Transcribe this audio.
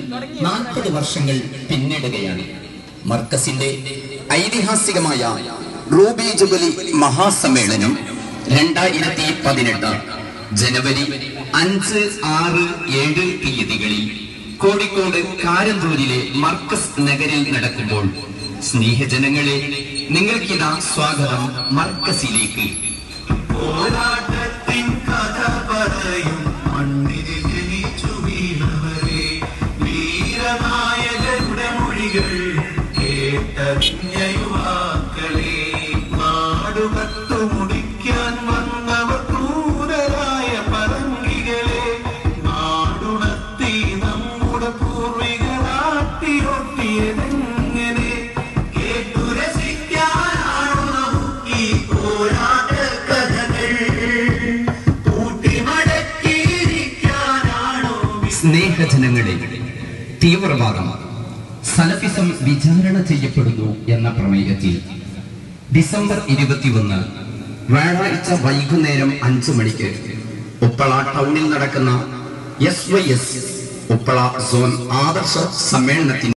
നാൽപ്പത് വർഷങ്ങൾ പിന്നിടുകയാണ് മർക്കസിന്റെ ഐതിഹാസികമായ റൂബി ജുബലി മഹാസമ്മേളനം രണ്ടായിരത്തി പതിനെട്ട് ജനുവരി അഞ്ച് ആറ് ഏഴ് തീയതികളിൽ കോഴിക്കോട് കാരന്തൂരിലെ മർക്കസ് നഗരിൽ നടക്കുമ്പോൾ സ്നേഹജനങ്ങളെ നിങ്ങൾക്കിതാ സ്വാഗതം മർക്കസിലേക്ക് പോരാട്ടത്തിൻ കഥ പറയും മണ്ണിൽ ജനിച്ചു വീണവരെ വീരനായകരുടെ മൊഴികൾ കേട്ടറിഞ്ഞ യുവാക്കളെ നാടുകത്തു മുടിക്കാൻ വന്നവർ ക്രൂരരായ പറങ്കികളെ നാടുണർത്തി നമ്മുടെ പൂർവികരാട്ടിയൊട്ടിയതെങ്ങനെ കേട്ടു രസിക്കാനാണു നമുക്ക് ഈ പോരാട്ട കഥകൾ കൂട്ടിമടക്കിയിരിക്കാനാണോ സ്നേഹജനങ്ങളെ തീവ്രവാദം സലഫിസം വിചാരണ ചെയ്യപ്പെടുന്നു എന്ന പ്രമേയത്തിൽ ഡിസംബർ ഇരുപത്തിയൊന്ന് വ്യാഴാഴ്ച വൈകുന്നേരം അഞ്ചു മണിക്ക് ഉപ്പള ടൗണിൽ നടക്കുന്ന S Y S Uppala zone ആദർശ സമ്മേളനത്തിന്